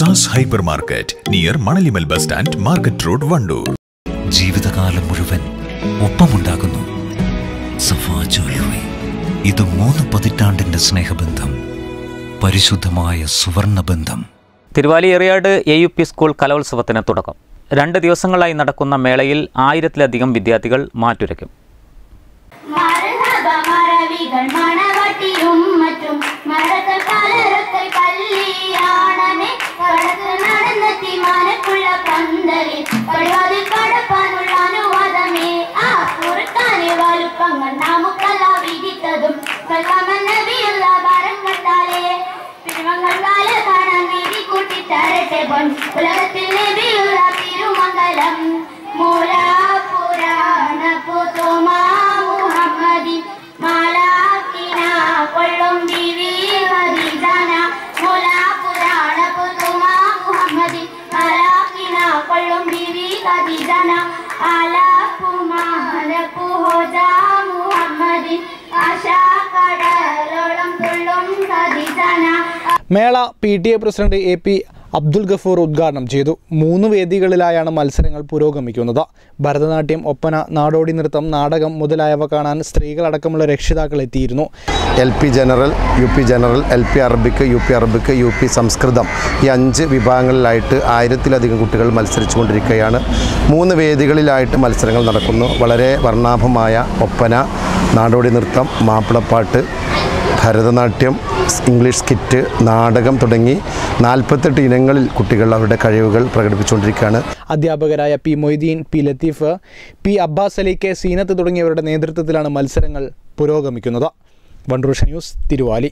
സാസ് hypermarket near Manalimal bus stand market road Wandoor ജീവിതകാലം മുഴുവൻ ഒപ്പമുണ്ടാകുന്നു സഫ jewellery ഇത് മൂന്ന് പതിറ്റാണ്ടിന്റെ സ്നേഹബന്ധം പരിശുദ്ധമായ സുവർണ ബന്ധം Thiruvali Eriyad A U P school കലോത്സവത്തിന് തുടക്കം രണ്ട് ദിവസങ്ങളായി നടക്കുന്ന മേളയിൽ ആയിരത്തിലധികം വിദ്യാർത്ഥികൾ മാറ്റുരയ്ക്കും മരഹബ മറവികൾ മണവട്ടിയും മറ്റും മരക്കൾ കലരക്കൽ കല്ലിയാണമേ കടക്ക് നടന്നെത്തി മനക്കുള്ള പന്തലിൽ കഴിവാതിൽ കടപ്പാനുള്ള അനുവാദമേ ആ കുറുക്കാനെ വലുപ്പങ്ങൾ നമുക്കല്ല വിധിത്തതും നബിയുള്ള ഭാരം കണ്ടാലേ തിരുമങ്ങൾ കാല കാണാൻ വീതി കൂട്ടി തരട്ടെ പൊൻ ഉലകത്തിൽ നബിയുള്ള തിരുമംഗലം മൂല പുരാണ പുതുമാ മുഹമ്മദി മാലാക്കിന കൊള്ളും ബിവി ഹദീജാന മൂല പുരാണ പുതുമാ മുഹമ്മദി മാലാക്കിന കൊള്ളും ബിവി ഹദീജാന ആലാപ്പു മാലപ്പു ഹോജാ മുഹമ്മദി ആശാ കടലോളം തുള്ളും ഹദീജാന മേള P T A president A P Abdul Gafoor ഉദ്ഘാടനം ചെയ്തു മൂന്ന് വേദികളിലായാണ് മത്സരങ്ങൾ പുരോഗമിക്കുന്നത് ഭരതനാട്യം ഒപ്പന നാടോടി നൃത്തം നാടകം മുതലായവ കാണാൻ സ്ത്രീകളടക്കമുള്ള രക്ഷിതാക്കൾ എത്തിയിരുന്നു L P general U P general L P Arabic U P Arabic U P സംസ്കൃതം ഈ അഞ്ച് വിഭാഗങ്ങളിലായിട്ട് ആയിരത്തിലധികം കുട്ടികൾ മത്സരിച്ചു കൊണ്ടിരിക്കുകയാണ് മൂന്ന് വേദികളിലായിട്ട് മത്സരങ്ങൾ നടക്കുന്നു വളരെ വർണ്ണാഭമായ ഒപ്പന നാടോടി നൃത്തം മാപ്പിളപ്പാട്ട് ഭരതനാട്യം ഇംഗ്ലീഷ് സ്കിറ്റ് നാടകം തുടങ്ങി നാൽപ്പത്തെട്ട് ഇനങ്ങളിൽ കുട്ടികൾ അവരുടെ കഴിവുകൾ പ്രകടിപ്പിച്ചുകൊണ്ടിരിക്കുകയാണ് അധ്യാപകരായ P Moideen P Latheef P Abbas Ali K Seenath തുടങ്ങിയവരുടെ നേതൃത്വത്തിലാണ് മത്സരങ്ങൾ പുരോഗമിക്കുന്നത് Wandoor news Thiruvali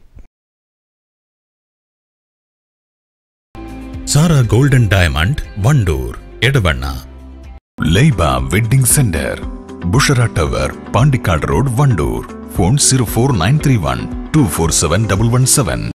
Sara golden diamond Wandoor Edavanna Laiba wedding centre Bushra tower Pandikkad road Wandoor phone zero four nine three one two four seven double one seven